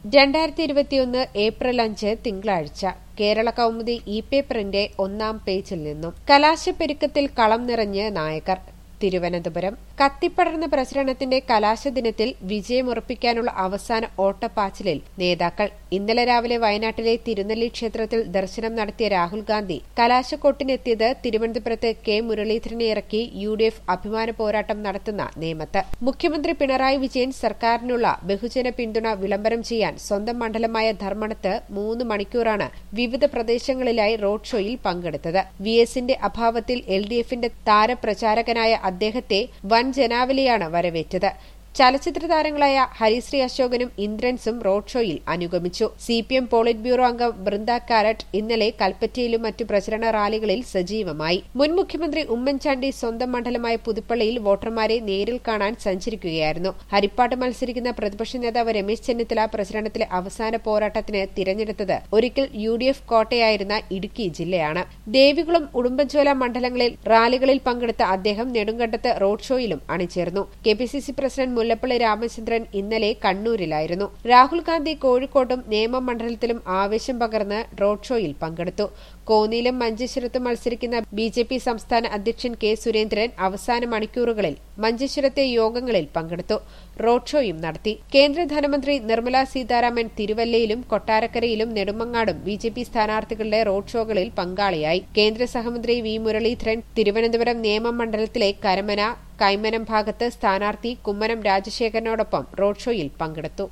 രണ്ടായിരത്തി ഇരുപത്തിയൊന്ന് ഏപ്രിൽ അഞ്ച് തിങ്കളാഴ്ച കേരള കൗമുദി ഇ പേപ്പറിന്റെ ഒന്നാം പേജിൽ നിന്നും കലാശപ്പെരുക്കത്തിൽ കളം നിറഞ്ഞ് നായകർ തിരുവനന്തപുരം കത്തിപ്പടർന്ന പ്രചരണത്തിന്റെ കലാശദിനത്തിൽ വിജയമുറപ്പിക്കാനുള്ള അവസാന ഓട്ടപ്പാച്ചിലിൽ നേതാക്കൾ ഇന്നലെ രാവിലെ വയനാട്ടിലെ തിരുനെല്ലി ക്ഷേത്രത്തിൽ ദർശനം നടത്തിയ രാഹുൽ ഗാന്ധി കലാശക്കൊട്ടിനെത്തിയത് തിരുവനന്തപുരത്ത് കെ മുരളീധരനെ ഇറക്കി യു ഡി എഫ് അഭിമാന പോരാട്ടം നടത്തുന്ന നേമത്ത് മുഖ്യമന്ത്രി പിണറായി വിജയൻ സർക്കാരിനുള്ള ബഹുജന പിന്തുണ വിളംബരം ചെയ്യാൻ സ്വന്തം മണ്ഡലമായ ധർമ്മടത്ത് മൂന്ന് മണിക്കൂറാണ് വിവിധ പ്രദേശങ്ങളിലായി റോഡ് ഷോയിൽ പങ്കെടുത്തത് വി എസിന്റെ അഭാവത്തിൽ എൽ ഡി എഫിന്റെ താരപ്രചാരകനായ അദ്ദേഹത്തെ വൻ ജനാവലിയാണ് വരവേറ്റത് ചലച്ചിത്ര താരങ്ങളായ ഹരിശ്രീ അശോകനും ഇന്ദ്രൻസും റോഡ് ഷോയിൽ അനുഗമിച്ചു C P M politburo അംഗം ബൃന്ദ കാരറ്റ് ഇന്നലെ കൽപ്പറ്റയിലും മറ്റു പ്രചരണ റാലികളിൽ സജീവമായി മുൻ മുഖ്യമന്ത്രി ഉമ്മൻചാണ്ടി സ്വന്തം മണ്ഡലമായ പുതുപ്പള്ളിയിൽ വോട്ടർമാരെ നേരിൽ കാണാൻ സഞ്ചരിക്കുകയായിരുന്നു ഹരിപ്പാട്ട് മത്സരിക്കുന്ന പ്രതിപക്ഷ നേതാവ് രമേശ് ചെന്നിത്തല പ്രചരണത്തിലെ അവസാന പോരാട്ടത്തിന് തിരഞ്ഞെടുത്തത് ഒരിക്കൽ യു ഡി എഫ് കോട്ടയായിരുന്ന ഇടുക്കി ജില്ലയാണ് ദേവികുളം ഉടുമ്പൻചോല മണ്ഡലങ്ങളിൽ റാലികളിൽ പങ്കെടുത്ത അദ്ദേഹം നെടുങ്കണ്ടത്ത് റോഡ് ഷോയിലും അണിചേർന്നു K P C C president Mullappally Ramachandran ഇന്നലെ കണ്ണൂരിലായിരുന്നു രാഹുൽ ഗാന്ധി കോഴിക്കോട്ടും നേമം മണ്ഡലത്തിലും ആവേശം പകർന്ന് റോഡ് ഷോയിൽ പങ്കെടുത്തു കോന്നിയിലും മഞ്ചേശ്വരത്തും മത്സരിക്കുന്ന ബി ജെ പി സംസ്ഥാന അധ്യക്ഷൻ കെ സുരേന്ദ്രൻ അവസാന മണിക്കൂറുകളിൽ മഞ്ചേശ്വരത്തെ യോഗങ്ങളിൽ പങ്കെടുത്തു റോഡ് ഷോയും നടത്തി കേന്ദ്ര ധനമന്ത്രി നിർമ്മല സീതാരാമൻ തിരുവല്ലയിലും കൊട്ടാരക്കരയിലും നെടുമങ്ങാടും ബി ജെ പി സ്ഥാനാർത്ഥികളുടെ റോഡ് ഷോകളിൽ പങ്കാളിയായി കേന്ദ്ര സഹമന്ത്രി വി മുരളീധരൻ തിരുവനന്തപുരം നേമം മണ്ഡലത്തിലെ കരമന കൈമനം ഭാഗത്ത് സ്ഥാനാർത്ഥി കുമ്മനം രാജശേഖരനോടൊപ്പം റോഡ് ഷോയിൽ പങ്കെടുത്തു